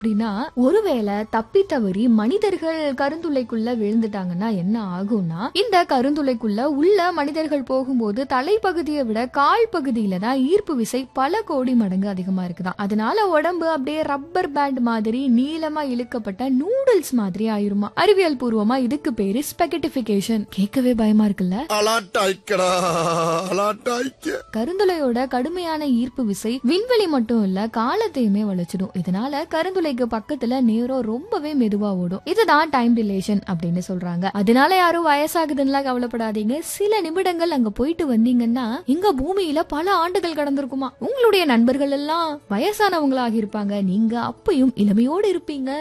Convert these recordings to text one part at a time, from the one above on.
அப்படின்னா ஒருவேளை தப்பி தவறி மனிதர்கள் கருந்துளைக்குள்ள விழுந்துட்டாங்கன்னா என்ன ஆகும்னா இந்த கருந்துளைக்குள்ள உள்ள மனிதர்கள் போகும்போது தலைப்பகுதியை விட கால் பகுதியில தான் ஈர்ப்பு விசை பல கோடி மடங்கு அதிகமா இருக்குதாம் அதனால உடம்பு அப்படியே ரப்பர் பேண்ட் மாதிரி நீளமா இழுக்கப்பட்ட நூடுல்ஸ் மாதிரி ஆயிருமா அறிவியல் பூர்வமா இதுக்கு பேரு ஸ்பெகட்டிபிகேஷன் கேட்கவே பயமா இருக்குல்ல அலாட்டாய்க்கடா அலாட்டாய்க்க கருந்துளையோட கடுமையான ஈர்ப்பு விசை விண்வெளி மட்டும் இல்ல காலத்தையுமே வளைச்சிடும் இதனால கருந்துளைக்கு பக்கத்துல நேரம் ரொம்பவே மெதுவா ஓடும் இதுதான் டைம் ரிலேஷன் அப்படின்னு சொல்றாங்க அதனால யாரும் வயசாகுதுன்னா கவலைப்படாதீங்க சில நிமிடங்கள் அங்க போயிட்டு வந்தீங்கன்னா இங்க பூமியில பல ஆண்டுகள் கடந்திருக்குமா உங்களுடைய நண்பர்கள் எல்லாம் வயசானவங்களாக இருப்பாங்க நீங்க அப்பயும் இளமையோடு இருப்பீங்க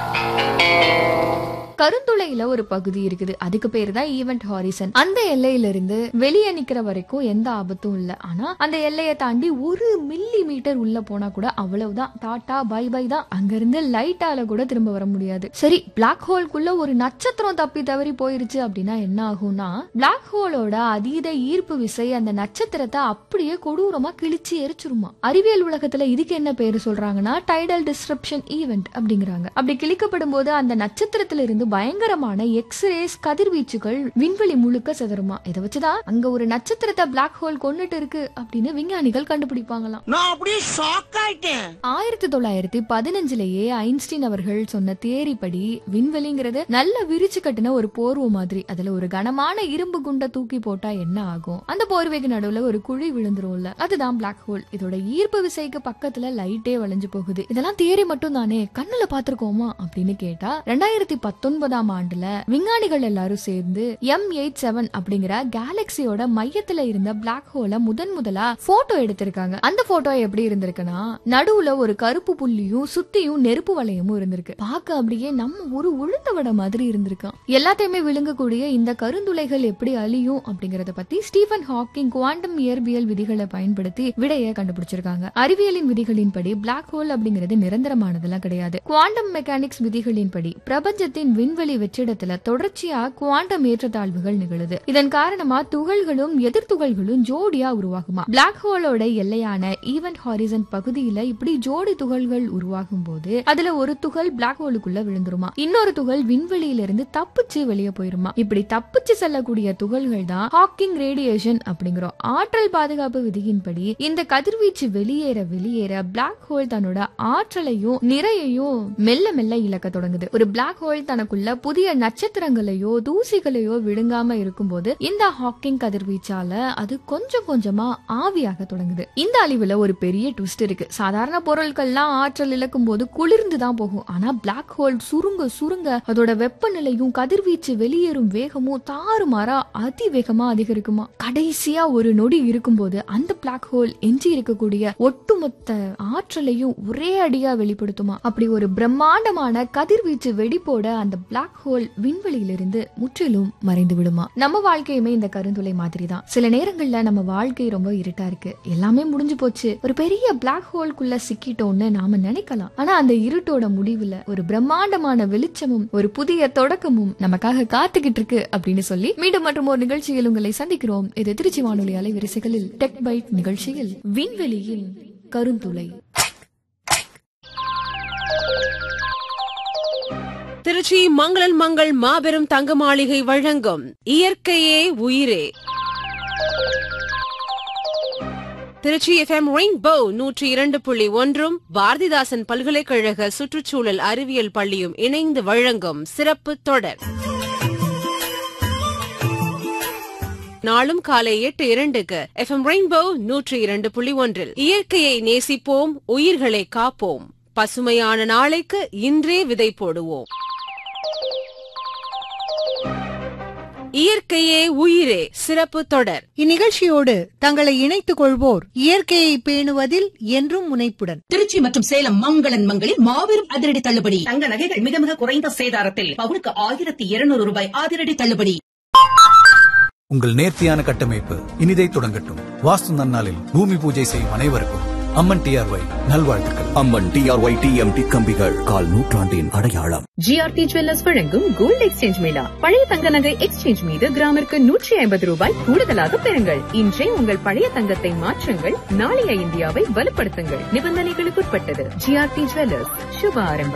கருந்துளையில ஒரு பகுதி இருக்குது அதுக்கு பேரு தான் ஈவென்ட் ஹாரிசன் அந்த எல்லையில இருந்து வெளியே நிக்கிற வரைக்கும் எந்த ஆபத்தும் இல்ல ஆனா அந்த எல்லையை தாண்டி ஒரு மில்லி மீட்டர் உள்ள போனா கூட அவ்வளவுதான் டாட்டா பை பை தான் அங்க இருந்து லைட்டால கூட திரும்ப வர முடியாது சரி பிளாக் ஹோல்குள்ள ஒரு நட்சத்திரம் தப்பி தவறி போயிருச்சு அப்படின்னா என்ன ஆகும்னா பிளாக் ஹோலோட அதீத ஈர்ப்பு விசை அந்த நட்சத்திரத்தை அப்படியே கொடூரமா கிழிச்சு எரிச்சிருமா அறிவியல் உலகத்துல இதுக்கு என்ன பேரு சொல்றாங்கன்னா டைடல் டிஸ்ரப்ஷன் ஈவென்ட் அப்படிங்கிறாங்க அப்படி கிழிக்கப்படும் போது அந்த நட்சத்திரத்துல இருந்து பயங்கரமான எக்ஸ்ரேஸ் கதிர்வீச்சுகள் விண்வெளி முழுக்க சிதறுமா இதை வச்சுதான் அங்க ஒரு நட்சத்திரத்தை பிளாக் ஹோல் கொண்டுட்டு இருக்கு அப்படின்னு விஞ்ஞானிகள் கண்டுபிடிப்பாங்களாம் நான் அப்படியே ஷாக் ஆயிட்டேன் ஆயிரத்தி தொள்ளாயிரத்தி பதினஞ்சுலயே ஐன்ஸ்டீன் அவர்கள் சொன்ன தியரி படி விண்வெளிங்கிறது நல்ல விரிச்சு கட்டின ஒரு போர்வை மாதிரி அதுல ஒரு கனமான இரும்பு குண்டை தூக்கி போட்டா என்ன ஆகும் அந்த போர்வைக்கு நடுவுல ஒரு குழி விழுந்துரும்ல அதுதான் பிளாக் ஹோல் இதோட ஈர்ப்பு விசைக்கு பக்கத்துல லைட்டே வளைஞ்சு போகுது இதெல்லாம் தியரி மட்டும் தானே கண்ணுல பாத்திருக்கோமா அப்படின்னு கேட்டா ரெண்டாயிரத்தி பத்தொன்பதாம் ஆண்டுல விஞ்ஞானிகள் எல்லாரும் சேர்ந்து எம் எயிட் செவன் அப்படிங்கிற கேலக்சியோட மையத்துல இருந்த பிளாக் ஹோலை முதன் முதலா போட்டோ எடுத்திருக்காங்க அந்த போட்டோ எப்படி இருந்திருக்குன்னா நடுவுல ஒரு கருப்பு புள்ளியும் சுத்தியும் நெருப்பு வளையமும் இருந்திருக்கு பார்க்க அப்படியே நம்ம ஒரு உளுந்த வடை மாதிரி இருந்திருக்கான் எல்லாத்தையுமே விழுங்கக்கூடிய இந்த கருந்துளைகள் எப்படி அழியும் அப்படிங்கறத பத்தி ஸ்டீஃபன் ஹாக்கிங் குவாண்டம் இயற்பியல் விதிகளை பயன்படுத்தி விடையை கண்டுபிடிச்சிருக்காங்க அறிவியலின் விதிகளின்படி பிளாக் ஹோல் அப்படிங்கிறது நிரந்தரமானதெல்லாம் கிடையாது குவாண்டம் மெக்கானிக்ஸ் விதிகளின்படி பிரபஞ்சத்தின் விண்வெளி வெற்றிடத்துல தொடர்ச்சியா குவாண்டம் ஏற்றத்தாழ்வுகள் நிகழுது இதன் காரணமா துகள்களும் எதிர்த்துகள்களும் ஜோடியா உருவாகுமா பிளாக் ஹோலோட எல்லையான ஈவென்ட் ஹாரிசன் பகுதியில இப்படி ஜோடி துகள்கள் உருவாகும் போது அதுல ஒரு துகள் பிளாக் ஹோலுக்குள்ள விழுந்துருமா இன்னொரு துகள் விண்வெளியில இருந்து தப்பிச்சு வெளியே போயிருமா இப்படி தப்பிச்சு செல்லக்கூடிய துகள்கள் தான் ஹாக்கிங் ரேடியேஷன் அப்படிங்கிறோம் ஆற்றல் பாதுகாப்பு விதியின்படி இந்த கதிர்வீச்சு வெளியேற வெளியேற பிளாக் ஹோல் தன்னோட ஆற்றலையும் நிறையையும் மெல்ல மெல்ல இழக்க தொடங்குது ஒரு பிளாக் ஹோல் தனக்குள்ள புதிய நட்சத்திரங்களையோ தூசிகளையோ விழுங்காம இருக்கும்போது இந்த ஹாக்கிங் கதிர்வீச்சால அது கொஞ்சம் கொஞ்சமா ஆவியாக தொடங்குது இந்த அழிவுல ஒரு பெரிய ட்விஸ்ட் இருக்கு சாதாரண பொருட்கள்லாம் ஆற்றல் இழக்கும் போது குளிர்ந்து தான் போகும் ஆனா பிளாக் ஹோல் சுருங்க சுருங்க அதோட வெப்பநிலையும் கதிர்வீச்சு வெளியேறும் வேகமும் தாறுமாறா அதிவேகமா அதிகரிக்குமா கடைசியா ஒரு நொடி இருக்கும்போது அந்த பிளாக் ஹோல் எஞ்சி இருக்கக்கூடிய ஒட்டுமொத்த ஆற்றலையும் ஒரே அடியா வெளிப்படுத்துமா அப்படி ஒரு பிரம்மாண்டமான கதிர்வீச்சு வெடிப்போட அந்த பிளாக் ஹோல் விண்வெளியிலிருந்து முற்றிலும் மறைந்து விடுமா நம்ம வாழ்க்கையுமே இந்த கருந்துளை மாதிரி தான் சில நேரங்கள்ல நம்ம வாழ்க்கை ரொம்ப இருட்டா இருக்கு எல்லாமே முடிஞ்சு போச்சு ஒரு பெரிய பிளாக் ஹோல்குள்ள சிக்கிட்டோம்னு நாம நினைக்கலாம் ஆனா அந்த இருட்டோட முடிவுல ஒரு பிரம்மாண்டமான வெளிச்சமும் ஒரு புதிய தொடக்கமும் நமக்காக காத்துக்கிட்டு இருக்கு அப்படின்னு சொல்லி மீண்டும் மற்றும் ஒரு நிகழ்ச்சியில் உங்களை சந்திக்கிறோம் இது திருச்சி வானொலி அலைவரிசைகளில் டெக் பைட் நிகழ்ச்சியில் விண்வெளியில் கருந்துளை திருச்சி மங்களன் மங்கள் மாபெரும் தங்க மாளிகை வழங்கும் இயற்கையே உயிரே திருச்சி எஃப்எம் ரெயின்போ நூற்றி இரண்டு புள்ளி ஒன்றும் பாரதிதாசன் பல்கலைக்கழக சுற்றுச்சூழல் அறிவியல் பள்ளியும் இணைந்து வழங்கும் சிறப்பு தொடர் நாளும் காலை எட்டு இரண்டுக்கு எஃப்எம் ரெயின்போ நூற்றி இரண்டு புள்ளி ஒன்றில் இயற்கையை நேசிப்போம் உயிர்களை காப்போம் பசுமையான நாளைக்கு இன்றே விதை போடுவோம் இயற்கையே உயிரே சிறப்பு தொடர் இந்நிகழ்ச்சியோடு தங்களை இணைத்துக் கொள்வோர் இயற்கையை பேணுவதில் என்றும் முனைப்புடன் திருச்சி மற்றும் சேலம் மங்களன் மங்களில் மாபெரும் அதிரடி தள்ளுபடி தங்க நகைகள் மிக மிக குறைந்த சேதாரத்தில் பவுனுக்கு ஆயிரத்தி இருநூறு ரூபாய் அதிரடி தள்ளுபடி உங்கள் நேர்த்தியான கட்டமைப்பு இனிதை தொடங்கட்டும் வாஸ்து நன்னாளில் பூமி பூஜை செய்யும் அனைவருக்கும் அம்மன் டிஆர்ஒய் நல்வாழ்த்துக்கள் அம்மன் டிஆர்ஒய் டிஎம்டி கம்பிகள் கால் நூற்றாண்டின் அடையாளம் ஜிஆர்டி ஜுவல்லர்ஸ் வழங்கும் கோல்ட் எக்ஸ்சேஞ்ச் மேளா பழைய தங்க நகை எக்ஸ்சேஞ்ச் மீது கிராமிற்கு நூற்றி ஐம்பது ரூபாய் கூடுதலாக பெறுங்கள் இன்றே உங்கள் பழைய தங்கத்தை மாற்றுங்கள் நாளைய இந்தியாவை வலுப்படுத்துங்கள் நிபந்தனைகளுக்குட்பட்டது ஜிஆர்டி ஜுவல்லர்ஸ் சுப ஆரம்பம்